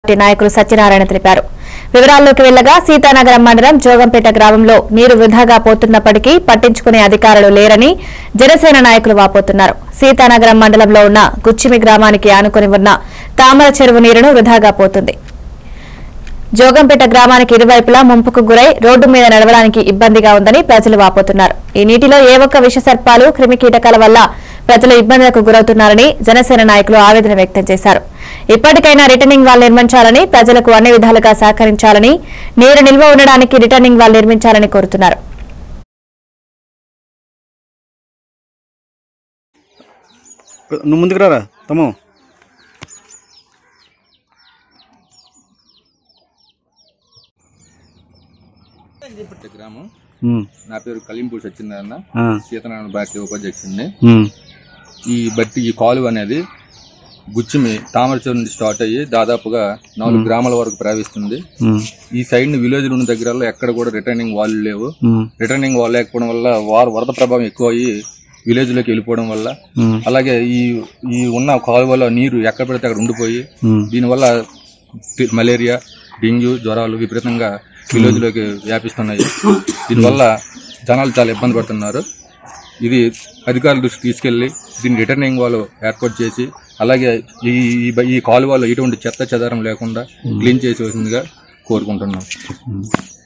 Party నాయకులు సత్యనారాయణ తెలిపారు వివరాల్లోకి వెళ్లగా సీతానగరం మండలం జోగంపేట గ్రామంలో నీరు వృధాగా పోతున్నప్పటికీ పట్టించుకునే అధికారులు లేరని జనసేన నాయకులు వాపోతున్నారు సీతానగరం మండలంలో ఉన్న గుచ్చిమి గ్రామానికి ఆనుకుని ఉన్న తామర చెరువు నీరును వృధాగా పోతుంది జోగంపేట గ్రామానికి ఇరువైపులా ముంపుకు గురై రోడ్డు మీద నడవడానికి ఇబ్బందిగా ఉందని ప్రజలు వాపోతున్నారు ఈ నీటిలో ఏ ఒక్క విషసర్పాలు క్రిమికీటకాల వల్ల ప్రజలు ఇబ్బందులకు గురవుతున్నారని జనసేన నాయకులు ఆవేదన వ్యక్తం చేశారు ఇప్పటికైనా రిటర్నింగ్ వాల్ నిర్మించాలని ప్రజలకు అన్ని విధాలుగా సహకరించాలని నీరు నిల్వ ఉండడానికి రిటర్నింగ్ వాల్ నిర్మించాలని కోరుతున్నారు నువ్వు ముందుకు రారా తమ్ము గ్రామం ఉమ్, నా పేరు కలింపూడి సత్యనారాయణ ఆ, సీతనారాయణ పార్టీ ఉపాధ్యక్షుడిని ఉమ్, ఈ బట్టి ఈ కాలువ అనేది గుచ్చిమి తామరచూరు నుంచి స్టార్ట్ అయ్యి దాదాపుగా నాలుగు గ్రామాల వరకు ప్రవేశిస్తుంది ఉమ్, ఈ సైడ్ ని విలేజ్ ఉన్న దగ్గరలో ఎక్కడ కూడా రిటర్నింగ్ వాల్ లేవు ఉమ్, రిటర్నింగ్ వాల్ లేకపోవడం వల్ల వారు వరద ప్రభావం ఎక్కువ అయ్యి విలేజ్ లోకి వెళ్ళిపోవడం వల్ల ఉమ్, అలాగే ఈ ఈ ఉన్న కాలువలో నీరు ఎక్కడ పడితే అక్కడ ఉండిపోయి ఉమ్, దీనివల్ల టి- మలేరియా డెంగ్యూ జ్వరాలు విపరీతంగా విలేజ్ లోకి వ్యాపిస్తున్నాయి దీనివల్ల జనాలు చాలా ఇబ్బంది పడుతున్నారు ఇది అధికారుల దృష్టికి తీసుకెళ్లి దీన్ని రిటర్నింగ్ వాళ్ళు ఏర్పాటు చేసి అలాగే ఈ ఈ బ- ఈ కాలువలో ఎటువంటి చెత్త చెదారం లేకుండా క్లీన్ చేసేసిందిగా కోరుకుంటున్నాం ఉమ్.